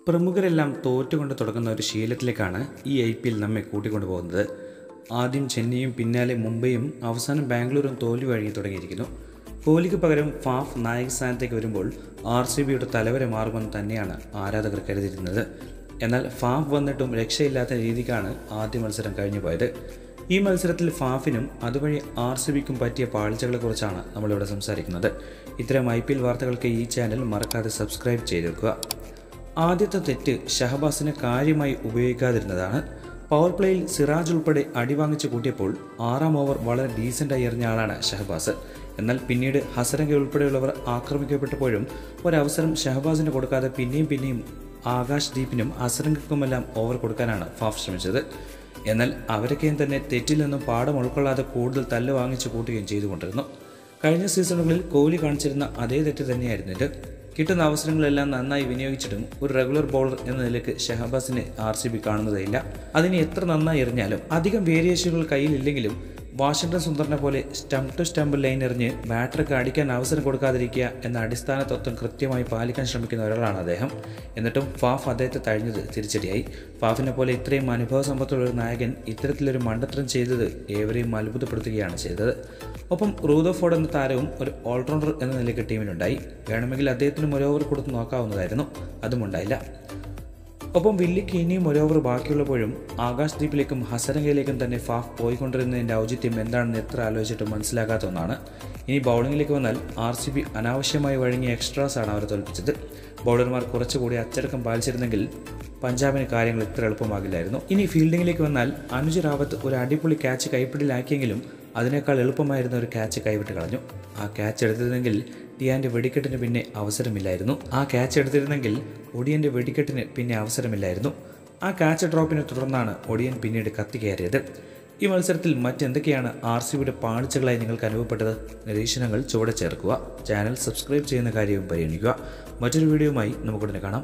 പ്രമുഖരെല്ലാം തോറ്റുകൊണ്ട് തുടങ്ങുന്ന ഒരു ശീലത്തിലേക്കാണ് ഈ ഐ പി എൽ നമ്മെ കൂട്ടിക്കൊണ്ടു പോകുന്നത് ആദ്യം ചെന്നൈയും പിന്നാലെ മുംബൈയും അവസാനം ബാംഗ്ലൂരും തോൽവി വഴങ്ങി തുടങ്ങിയിരിക്കുന്നു കോഹ്ലിക്ക് പകരം ഫാഫ് നായക സ്ഥാനത്തേക്ക് വരുമ്പോൾ ആർ സി ബിയുടെ തലവരെ മാറുമെന്ന് തന്നെയാണ് ആരാധകർ കരുതിയിരുന്നത് എന്നാൽ ഫാഫ് വന്നിട്ടും രക്ഷയില്ലാത്ത രീതിക്കാണ് ആദ്യ മത്സരം കഴിഞ്ഞു പോയത് ഈ മത്സരത്തിൽ ഫാഫിനും അതുവഴി ആർ സി ബിക്കും പറ്റിയ പാളിച്ചകളെക്കുറിച്ചാണ് നമ്മളിവിടെ സംസാരിക്കുന്നത് ഇത്തരം ഐ പി എൽ വാർത്തകൾക്ക് ഈ ചാനൽ മറക്കാതെ സബ്സ്ക്രൈബ് ചെയ്തേക്കുക ആദ്യത്തെ തെറ്റ് ഷഹബാസിനെ കാര്യമായി ഉപയോഗിക്കാതിരുന്നതാണ് പവർ പ്ലേയിൽ സിറാജ് ഉൾപ്പെടെ അടിവാങ്ങിച്ച് കൂട്ടിയപ്പോൾ ആറാം ഓവർ വളരെ ഡീസൻ്റായി എറിഞ്ഞ ആളാണ് ഷഹബാസ് എന്നാൽ പിന്നീട് ഹസരംഗ ഉൾപ്പെടെയുള്ളവർ ആക്രമിക്കപ്പെട്ടപ്പോഴും ഒരവസരം ഷഹബാസിന് കൊടുക്കാതെ പിന്നെയും പിന്നെയും ആകാശ് ദീപിനും ഹസരംഗക്കുമെല്ലാം ഓവർ കൊടുക്കാനാണ് ഫാഫ് ശ്രമിച്ചത് എന്നാൽ അവരൊക്കെയും തന്നെ തെറ്റിൽ നിന്നും പാഠം ഉൾക്കൊള്ളാതെ കൂടുതൽ തല്ല് വാങ്ങിച്ചു കൂട്ടുകയും ചെയ്തുകൊണ്ടിരുന്നു കഴിഞ്ഞ സീസണുകളിൽ കോഹ്ലി കാണിച്ചിരുന്ന അതേ തെറ്റ് തന്നെയായിരുന്നു ഇത് കിട്ടുന്ന അവസരങ്ങളെല്ലാം നന്നായി വിനിയോഗിച്ചിട്ടും ഒരു റെഗുലർ ബൗളർ എന്ന നിലയ്ക്ക് ഷഹബാസിനെ ആർ സി ബി കാണുന്നതേയില്ല അതിന് എത്ര നന്നായി എറിഞ്ഞാലും അധികം വേരിയേഷനുകൾ കയ്യിലില്ലെങ്കിലും വാഷിംഗ്ടൺ സുന്ദറിനെ പോലെ സ്റ്റംപ് ടു സ്റ്റംപ് ലൈൻ എറിഞ്ഞ് ബാറ്റർക്ക് അടിക്കാൻ അവസരം കൊടുക്കാതിരിക്കുക എന്ന അടിസ്ഥാന തത്വം കൃത്യമായി പാലിക്കാൻ ശ്രമിക്കുന്ന ഒരാളാണ് അദ്ദേഹം എന്നിട്ടും ഫാഫ് അദ്ദേഹത്തെ തഴിഞ്ഞത് തിരിച്ചടിയായി ഫാഫിനെ പോലെ ഇത്രയും അനുഭവ സമ്പത്തുള്ള ഒരു നായകൻ ഇത്തരത്തിലൊരു മണ്ടത്തരം ചെയ്തത് ഏവരെയും അത്ഭുതപ്പെടുത്തുകയാണ് ചെയ്തത് ഒപ്പം റൂദോഫോർഡ് എന്ന താരവും ഒരു ഓൾറൗണ്ടർ എന്ന നിലയ്ക്ക് ടീമിലുണ്ടായി വേണമെങ്കിൽ അദ്ദേഹത്തിനും ഒരു ഓവർ കൊടുത്ത് നോക്കാവുന്നതായിരുന്നു അതും ഉണ്ടായില്ല ഒപ്പം വില്ലിക്ക് ഇനിയും ഒരു ഓവർ ബാക്കിയുള്ളപ്പോഴും ആകാശ് ദീപിലേക്കും ഹസരംഗയിലേക്കും തന്നെ ഫാഫ് പോയിക്കൊണ്ടിരുന്നതിൻ്റെ ഔചിത്യം എന്താണെന്ന് എത്ര ആലോചിച്ചിട്ടും മനസ്സിലാകാത്ത ഒന്നാണ് ഇനി ബൗളിങ്ങിലേക്ക് വന്നാൽ ആർ സി ബി അനാവശ്യമായി വഴങ്ങിയ എക്സ്ട്രാസ് ആണ് അവരെ തോൽപ്പിച്ചത് ബൗളർമാർ കുറച്ചുകൂടി അച്ചടക്കം പാലിച്ചിരുന്നെങ്കിൽ പഞ്ചാബിന് കാര്യങ്ങൾ ഇത്ര എളുപ്പമാകില്ലായിരുന്നു ഇനി ഫീൽഡിങ്ങിലേക്ക് വന്നാൽ അനുജ് റാവത്ത് ഒരു അടിപൊളി ക്യാച്ച് കൈപ്പിടിയിലാക്കിയെങ്കിലും അതിനേക്കാൾ എളുപ്പമായിരുന്ന ഒരു ക്യാച്ച് കൈവിട്ട് കളഞ്ഞു ആ ക്യാച്ച് എടുത്തിരുന്നെങ്കിൽ ടിയാൻ്റെ വെടിക്കെട്ടിന് പിന്നെ അവസരമില്ലായിരുന്നു ആ ക്യാച്ച് എടുത്തിരുന്നെങ്കിൽ ഒടിയൻ്റെ വെടിക്കെട്ടിന് പിന്നെ അവസരമില്ലായിരുന്നു ആ ക്യാച്ച് ഡ്രോപ്പിനെ തുടർന്നാണ് ഒടിയൻ പിന്നീട് കത്തി കയറിയത് ഈ മത്സരത്തിൽ മറ്റെന്തൊക്കെയാണ് ആർ സി ബിയുടെ പാളിച്ചകളായി നിങ്ങൾക്ക് അനുഭവപ്പെട്ടത് നിരീക്ഷണങ്ങൾ ചുവടെ ചേർക്കുക ചാനൽ സബ്സ്ക്രൈബ് ചെയ്യുന്ന കാര്യവും പരിഗണിക്കുക മറ്റൊരു വീഡിയോയുമായി നമുക്കുടനെ കാണാം